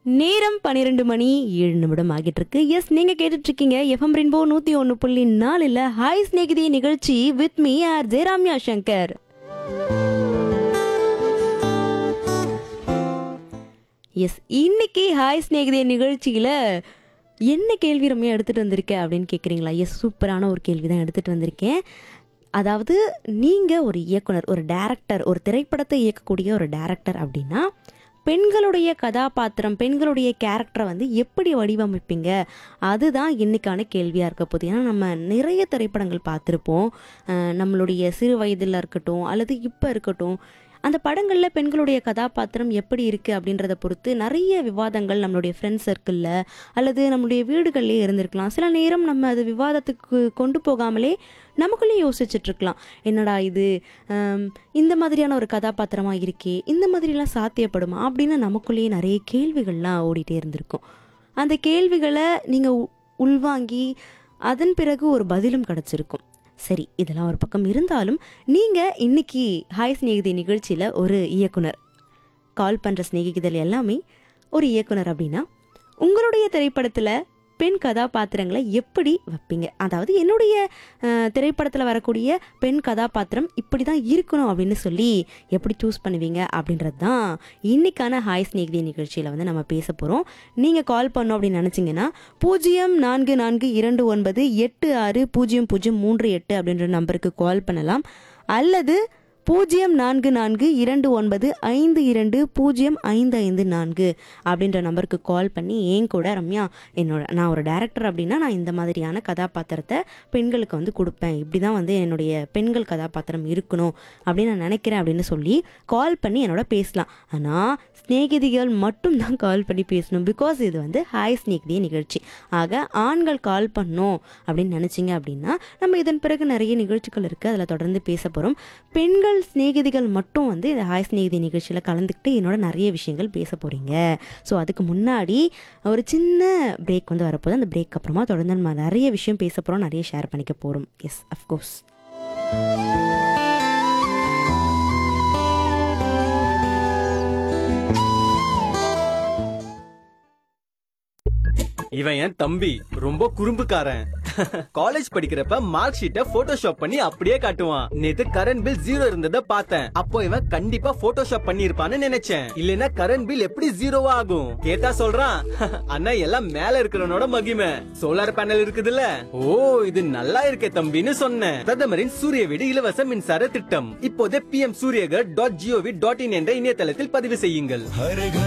நேரம் பன்னிரெண்டு மணி ஏழு நிமிடம் ஆகிட்டு இருக்கு எஸ் நீங்க கேட்டுட்டு இருக்கீங்க எஃப்எம் ரெயின்போ நூத்தி ஒன்னு புள்ளி நாலுல ஹாய் ஸ்நேகிதி நிகழ்ச்சி with me R Jayaramya Shankar S இன்னைக்கு ஹாய் ஸ்நேகிதி நிகழ்ச்சியில என்ன கேள்வி ரம்யா எடுத்துட்டு வந்திருக்கேன் அப்படின்னு கேட்குறீங்களா எஸ் சூப்பரான ஒரு கேள்வி தான் எடுத்துட்டு வந்திருக்கேன் அதாவது நீங்கள் ஒரு இயக்குனர் ஒரு டைரக்டர் ஒரு திரைப்படத்தை இயக்கக்கூடிய ஒரு டைரக்டர் அப்படின்னா பெண்களுடைய கதாபாத்திரம் பெண்களுடைய கேரக்டரை வந்து எப்படி வடிவமைப்பீங்க அதுதான் இன்னைக்கான கேள்வியாக இருக்க போகுது ஏன்னா நம்ம நிறைய திரைப்படங்கள் பார்த்துருப்போம் அஹ் நம்மளுடைய சிறு வயதில் இருக்கட்டும் அல்லது இப்போ இருக்கட்டும் அந்த படங்களில் பெண்களுடைய கதாபாத்திரம் எப்படி இருக்குது அப்படின்றத பொறுத்து நிறைய விவாதங்கள் நம்மளுடைய ஃப்ரெண்ட்ஸ் சர்க்கிளில் அல்லது நம்மளுடைய வீடுகள்லேயே இருந்திருக்கலாம் சில நேரம் நம்ம அது விவாதத்துக்கு கொண்டு போகாமலே நமக்குள்ளேயே யோசிச்சுட்டு இருக்கலாம் என்னடா இது ஆம், இந்த மாதிரியான ஒரு கதாபாத்திரமாக இருக்கே இந்த மாதிரிலாம் சாத்தியப்படுமா அப்படின்னு நமக்குள்ளேயே நிறைய கேள்விகள்லாம் ஓடிட்டே இருந்திருக்கும் அந்த கேள்விகளை நீங்கள் உள்வாங்கி அதன் பிறகு ஒரு பதிலும் கிடச்சிருக்கும் சரி இதெல்லாம் ஒரு பக்கம் இருந்தாலும் நீங்கள் இன்னைக்கு ஹாய் ஸ்நேகிதி நிகழ்ச்சியில் ஒரு இயக்குனர் கால் பண்ணுற சிநேகிதல் எல்லாமே ஒரு இயக்குனர் அப்படின்னா உங்களுடைய திரைப்படத்தில் பெண் கதாபாத்திரங்களை எப்படி வைப்பீங்க அதாவது என்னுடைய திரைப்படத்தில் வரக்கூடிய பெண் கதாபாத்திரம் இப்படி தான் இருக்கணும் அப்படின்னு சொல்லி எப்படி சூஸ் பண்ணுவீங்க அப்படின்றது தான் இன்னைக்கான ஹாய் ஸ்நேகிதி நிகழ்ச்சியில் வந்து நம்ம பேச போகிறோம் நீங்கள் கால் பண்ணோம் அப்படின்னு நினச்சிங்கன்னா பூஜ்ஜியம் நான்கு நான்கு இரண்டு ஒன்பது எட்டு ஆறு பூஜ்ஜியம் பூஜ்ஜியம் மூன்று எட்டு அப்படின்ற நம்பருக்கு கால் பண்ணலாம் அல்லது பூஜ்ஜியம் நான்கு நான்கு இரண்டு ஒன்பது ஐந்து இரண்டு பூஜ்ஜியம் ஐந்து ஐந்து நான்கு அப்படின்ற நம்பருக்கு கால் பண்ணி ஏன் கூட ரம்யா என்னோட நான் ஒரு டைரக்டர் அப்படின்னா நான் இந்த மாதிரியான கதாபாத்திரத்தை பெண்களுக்கு வந்து கொடுப்பேன் இப்படி தான் வந்து என்னுடைய பெண்கள் கதாபாத்திரம் இருக்கணும் அப்படின்னு நான் நினைக்கிறேன் அப்படின்னு சொல்லி கால் பண்ணி என்னோட பேசலாம் ஆனால் ஸ்நேகிதிகள் மட்டும் தான் கால் பண்ணி பேசணும் பிகாஸ் இது வந்து ஹாய் ஸ்நேகிதி நிகழ்ச்சி ஆக ஆண்கள் கால் பண்ணோம் அப்படின்னு நினச்சிங்க அப்படின்னா நம்ம இதன் பிறகு நிறைய நிகழ்ச்சிகள் இருக்குது அதில் தொடர்ந்து பேச போகிறோம் பெண்கள் சிநேகிதிகள் மட்டும் வந்து இந்த ஹாய் ஸ்நேகிதி நிகழ்ச்சியில் கலந்துக்கிட்டு என்னோட நிறைய விஷயங்கள் பேச போகிறீங்க ஸோ அதுக்கு முன்னாடி ஒரு சின்ன பிரேக் வந்து வரப்போகுது அந்த பிரேக் அப்புறமா தொடர்ந்து நம்ம நிறைய விஷயம் பேச போகிறோம் நிறைய ஷேர் பண்ணிக்க போகிறோம் எஸ் அஃப்கோர்ஸ் இவன் என் தம்பி ரொம்ப குறும்புக்காரன் காலேஜ் படிக்கிறப்ப மார்க் ஷீட்டை போட்டோஷாப் பண்ணி அப்படியே காட்டுவான் நேத்து கரண்ட் பில் ஜீரோ இருந்தத பார்த்தேன் அப்போ இவன் கண்டிப்பா போட்டோஷாப் பண்ணி இருப்பான்னு நினைச்சேன் இல்லனா கரண்ட் பில் எப்படி ஜீரோவா ஆகும் கேட்டா சொல்றான் அண்ணா எல்லாம் மேல இருக்கிறவனோட மகிமை சோலார் பேனல் இருக்குதுல்ல ஓ இது நல்லா இருக்கே தம்பின்னு சொன்னேன் பிரதமரின் சூரிய வீடு இலவச மின்சார திட்டம் இப்போதே P M Suryaghar dot G O V dot in என்ற இணையதளத்தில் பதிவு செய்யுங்கள்